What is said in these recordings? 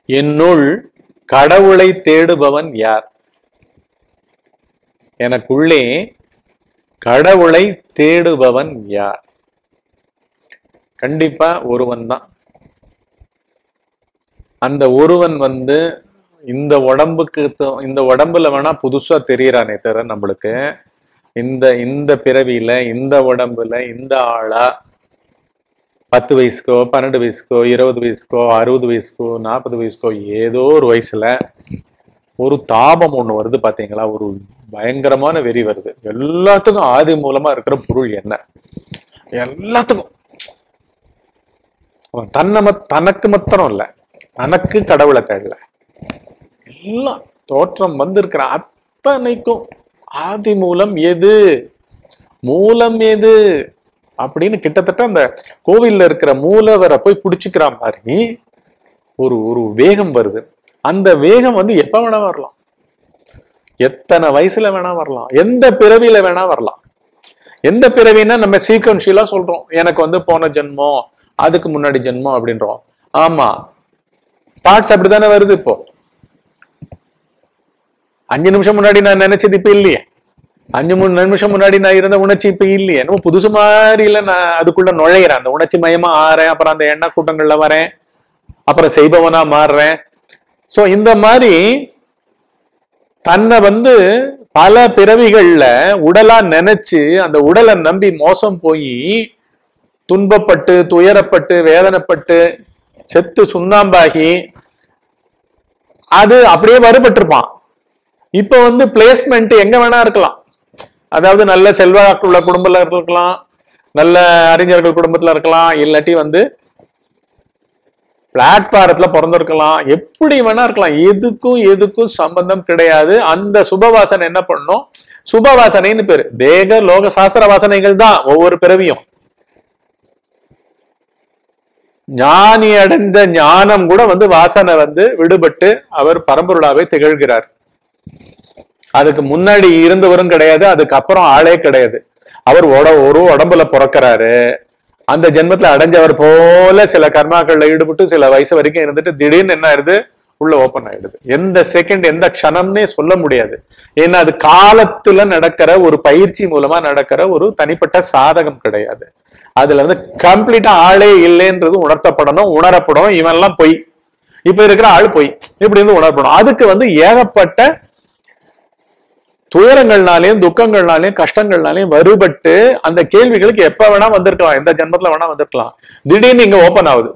என்னுள் கடவுளை தேடுபவன் யார் எனக்குள்ளே கடவுளை தேடுபவன் யார் கண்டிப்பா ஒருவன் தான் அந்த ஒருவன் வந்து இந்த உடம்புக்கு த- இந்த உடம்புல வேணா புதுசா தெரியறானே தவிர நம்மளுக்கு இந்த இந்த பிறவியில இந்த உடம்புல இந்த ஆளா பத்து வயசுக்கோ பன்னெண்டு வயசுக்கோ இருபது வயசுக்கோ அறுபது வயசுக்கோ நாற்பது வயசுக்கோ ஏதோ ஒரு வயசுல ஒரு தாபம் ஒண்ணு வருது பாத்தீங்களா ஒரு பயங்கரமான வெறி வருது எல்லாத்துக்கும் ஆதி மூலமா இருக்கிற பொருள் என்ன எல்லாத்துக்கும் அவன் தன்னை மத்- தனக்கு மாத்திரம் இல்ல தனக்கு கடவுளை தேடல எல்லாம் தோற்றம் வந்திருக்கிற அத்தனைக்கும் ஆதி மூலம் எது மூலம் எது அப்படின்னு கிட்டத்தட்ட அந்த கோவில்ல இருக்கிற மூலவரை போய் பிடிச்சிக்கிற மாதிரி ஒரு ஒரு வேகம் வருது அந்த வேகம் வந்து எப்ப வேணா வரலாம் எத்தனை வயசுல வேணா வரலாம் எந்த பிறவியில வேணா வரலாம் எந்த பிறவின்னா நம்ம சீக்வன்ஷியலா சொல்றோம் எனக்கு வந்து போன ஜென்மம் அதுக்கு முன்னாடி ஜென்மம் அப்படின்றோம் ஆமா தாட்ஸ் அப்படித்தானே வருது இப்போ அஞ்சு நிமிஷம் முன்னாடி நான் நினைச்சது இப்ப இல்லையே அஞ்சு மூணு நிமிஷம் முன்னாடி நான் இருந்த உணர்ச்சி இப்ப இல்லையே நம்ம புதுசு மாதிரி இல்ல நான் அதுக்குள்ள நுழையிறேன் அந்த உணர்ச்சி மயமா ஆறேன் அப்புறம் அந்த எண்ணெய் கூட்டங்கள்ல வரேன் அப்புறம் செய்பவனா மாறுறேன் சோ இந்த மாதிரி தன்னை வந்து பல பிறவிகள்ல உடலா நினைச்சு அந்த உடலை நம்பி மோசம் போய் துன்பப்பட்டு துயரப்பட்டு வேதனைப்பட்டு செத்து சுண்ணாம்பாகி அது அப்படியே வருபட்டிருப்பான் இப்ப வந்து பிளேஸ்மெண்ட் எங்க வேணா இருக்கலாம் அதாவது நல்ல செல்வாக்குள்ள குடும்பத்துல இருக்கலாம் நல்ல அறிஞர்கள் குடும்பத்துல இருக்கலாம் இல்லாட்டி வந்து பிளாட்பாரத்துல பிறந்திருக்கலாம் எப்படி வேணா இருக்கலாம் எதுக்கும் எதுக்கும் சம்பந்தம் கிடையாது அந்த சுபவாசனை என்ன பண்ணும் சுபவாசனைன்னு பேரு தேக லோக சாஸ்திர வாசனைகள் தான் ஒவ்வொரு பிறவியும் ஞானி அடைந்த ஞானம் கூட வந்து வாசனை வந்து விடுபட்டு அவர் பரம்பொருளாவே திகழ்கிறார் அதுக்கு முன்னாடி இருந்தவரும் கிடையாது அதுக்கப்புறம் ஆளே கிடையாது அவர் உட ஒரு உடம்புல பிறக்கறாரு அந்த ஜென்மத்துல அடைஞ்சவர் போல சில கர்மாக்கள்ல ஈடுபட்டு சில வயசு வரைக்கும் இருந்துட்டு திடீர்னு என்ன ஆயிடுது உள்ள ஓபன் ஆயிடுது எந்த செகண்ட் எந்த க்ஷணம்னே சொல்ல முடியாது ஏன்னா அது காலத்துல நடக்கிற ஒரு பயிற்சி மூலமா நடக்கிற ஒரு தனிப்பட்ட சாதகம் கிடையாது அதுல வந்து கம்ப்ளீட்டா ஆளே இல்லைன்றது உணர்த்தப்படணும் உணரப்படணும் இவன்லாம் பொய் இப்ப இருக்கிற ஆள் பொய் இப்படி இருந்து உணரப்படும் அதுக்கு வந்து ஏகப்பட்ட துயரங்கள்னாலையும் துக்கங்கள்னாலையும் கஷ்டங்கள்னாலையும் வருபட்டு அந்த கேள்விகளுக்கு எப்ப வேணா வந்திருக்கலாம் எந்த ஜென்மத்துல வேணா வந்திருக்கலாம் திடீர்னு இங்க ஓபன் ஆகுது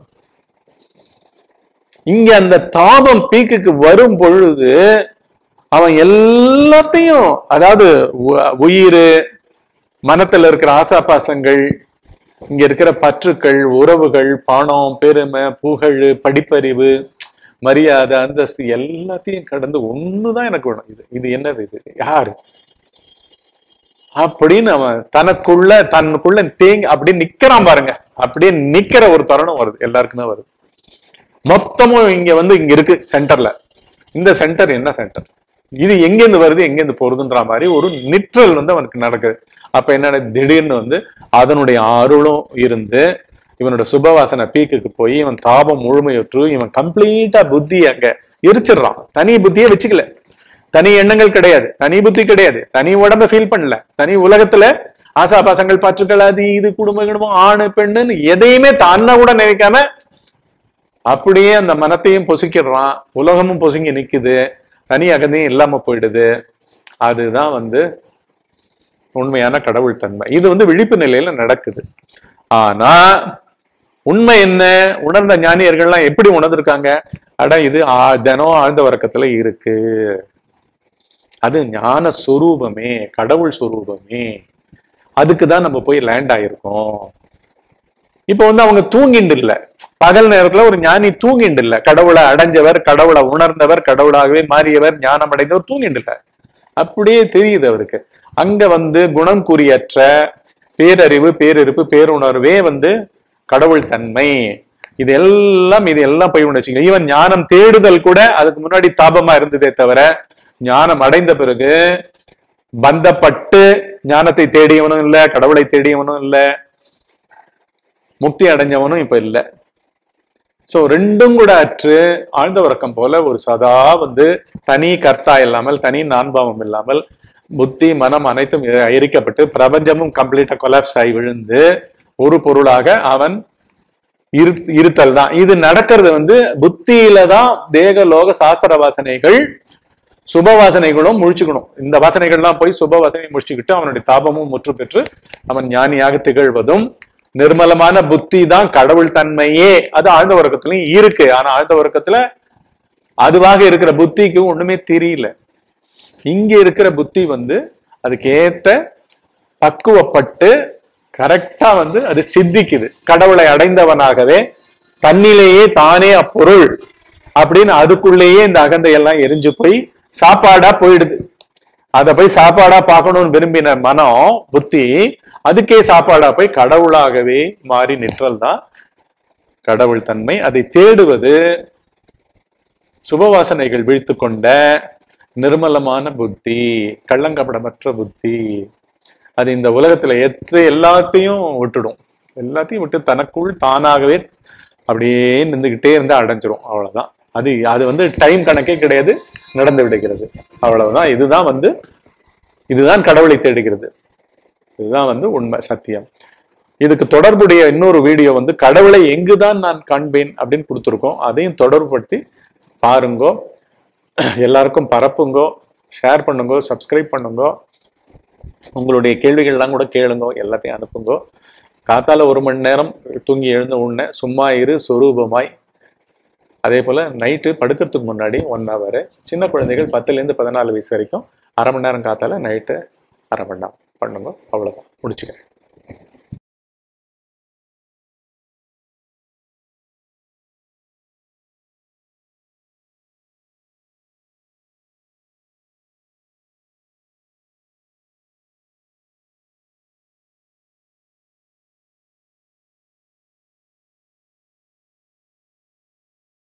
இங்க அந்த தாபம் பீக்குக்கு வரும் பொழுது அவன் எல்லாத்தையும் அதாவது உ- உயிர் மனத்துல இருக்கிற ஆசாபாசங்கள் இங்க இருக்கிற பற்றுக்கள் உறவுகள் பணம் பெருமை புகழ் படிப்பறிவு மரியாதை அந்தஸ்து எல்லாத்தையும் கடந்து ஒண்ணுதான் எனக்கு வேணும் இது இது என்னது இது யாரு அப்படின்னு அவன் தனக்குள்ள தனக்குள்ள தேங்கி அப்படியே நிக்கிறான் பாருங்க அப்படியே நிக்கிற ஒரு தருணம் வருது எல்லாருக்குமே வருது மொத்தமும் இங்க வந்து இங்க இருக்கு சென்டர்ல இந்த சென்டர் என்ன சென்டர் இது எங்கேருந்து வருது எங்கேருந்து போறதுன்ற மாதிரி ஒரு நிற்றல் வந்து அவனுக்கு நடக்குது அப்ப என்ன திடீர்னு வந்து அதனுடைய அருளும் இருந்து இவனோட சுபவாசனை பீக்குக்கு போய் இவன் தாபம் முழுமையுற்று இவன் கம்ப்ளீட்டா புத்தி அங்க எரிச்சிடுறான் தனி புத்தியே வச்சுக்கல தனி எண்ணங்கள் கிடையாது தனி புத்தி கிடையாது தனி உடம்ப ஃபீல் பண்ணல தனி உலகத்துல ஆசாபாசங்கள் பற்றுக்கள் அது இது குடும்ப குடும்பம் ஆணு பெண்ணுன்னு எதையுமே தன்னை கூட நினைக்காம அப்படியே அந்த மனத்தையும் பொசுக்கிடுறான் உலகமும் பொசுங்கி நிக்குது தனி அகந்தையும் இல்லாம போயிடுது அதுதான் வந்து உண்மையான கடவுள் தன்மை இது வந்து விழிப்பு நிலையில நடக்குது ஆனா உண்மை என்ன உணர்ந்த ஞானியர்கள்லாம் எப்படி உணர்ந்திருக்காங்க அட இது ஆ- தினம் ஆழ்ந்த வர்க்கத்துல இருக்கு அது ஞான சொரூபமே கடவுள் சொரூபமே அதுக்கு தான் நம்ம போய் லேண்ட் ஆயிருக்கோம் இப்போ வந்து அவங்க தூங்கிண்டு இல்ல பகல் நேரத்துல ஒரு ஞானி தூங்கிண்டு இல்ல கடவுளை அடைஞ்சவர் கடவுளை உணர்ந்தவர் கடவுளாகவே மாறியவர் ஞானம் அடைந்தவர் தூங்கிண்டு இல்ல அப்படியே தெரியுது அவருக்கு அங்க வந்து குணம் குறியற்ற பேரறிவு பேரிருப்பு பேருணர்வே வந்து கடவுள் தன்மை இது எல்லாம் இது எல்லாம் போய் உணர்ச்சிங்க ஈவன் ஞானம் தேடுதல் கூட அதுக்கு முன்னாடி தாபமா இருந்ததே தவிர ஞானம் அடைந்த பிறகு பந்தப்பட்டு ஞானத்தை தேடியவனும் இல்ல கடவுளை தேடியவனும் இல்ல முக்தி அடைஞ்சவனும் இப்ப இல்ல சோ ரெண்டும் கூட அற்று ஆழ்ந்த உறக்கம் போல ஒரு சதா வந்து தனி கர்த்தா இல்லாமல் தனி நான்பாவம் இல்லாமல் புத்தி மனம் அனைத்தும் எ- எரிக்கப்பட்டு பிரபஞ்சமும் கம்ப்ளீட்டா கொலாப்ஸ் ஆகி விழுந்து ஒரு பொருளாக அவன் இரு இருத்தல் தான் இது நடக்கிறது வந்து புத்தியில தான் தேக லோக சாஸ்திர வாசனைகள் சுப வாசனைகளும் முழிச்சுக்கணும் இந்த வாசனைகள்லாம் போய் சுப வாசனை முடிச்சுக்கிட்டு அவனுடைய தாபமும் முற்று பெற்று அவன் ஞானியாக திகழ்வதும் நிர்மலமான புத்தி தான் கடவுள் தன்மையே அது ஆழ்ந்த உறக்கத்துலயும் இருக்கு ஆனா ஆழ்ந்த உறக்கத்துல அதுவாக இருக்கிற புத்திக்கு ஒண்ணுமே தெரியல இங்க இருக்கிற புத்தி வந்து அதுக்கு ஏத்த பக்குவப்பட்டு கரெக்டா வந்து அது சித்திக்குது கடவுளை அடைந்தவனாகவே தன்னிலேயே தானே அப்பொருள் அப்படின்னு அதுக்குள்ளேயே இந்த அகந்தை எல்லாம் எரிஞ்சு போய் சாப்பாடா போயிடுது அதை போய் சாப்பாடா பார்க்கணும்னு விரும்பின மனம் புத்தி அதுக்கே சாப்பாடா போய் கடவுளாகவே மாறி நிற்றல் தான் கடவுள் தன்மை அதை தேடுவது சுபவாசனைகள் வீழ்த்து கொண்ட நிர்மலமான புத்தி கள்ளங்கபடமற்ற புத்தி அது இந்த உலகத்துல எத்த எல்லாத்தையும் விட்டுடும் எல்லாத்தையும் விட்டு தனக்குள் தானாகவே அப்படியே நின்றுகிட்டே இருந்து அடைஞ்சிரும் அவ்வளவுதான் அது அது வந்து டைம் கணக்கே கிடையாது நடந்து விடுகிறது அவ்வளவுதான் இதுதான் வந்து இதுதான் கடவுளை தேடுகிறது இதுதான் வந்து உண்மை சத்தியம் இதுக்கு தொடர்புடைய இன்னொரு வீடியோ வந்து கடவுளை எங்குதான் நான் காண்பேன் அப்படின்னு கொடுத்துருக்கோம் அதையும் தொடர்புபடுத்தி பாருங்கோ எல்லாருக்கும் பரப்புங்கோ ஷேர் பண்ணுங்கோ சப்ஸ்கிரைப் பண்ணுங்கோ உங்களுடைய கேள்விகள்லாம் கூட கேளுங்கோ எல்லாத்தையும் அனுப்புங்கோ காத்தால ஒரு மணி நேரம் தூங்கி எழுந்த உடனே சும்மா இரு சொரூபமாய் அதே போல நைட்டு படுக்கிறதுக்கு முன்னாடி ஒன் ஹவர் சின்ன குழந்தைகள் பத்துலேருந்து பதினாலு வயசு வரைக்கும் அரை மணி நேரம் காத்தால நைட்டு அரை மணி நேரம் பண்ணுங்க அவ்வளோதான் முடிச்சுக்கிறேன்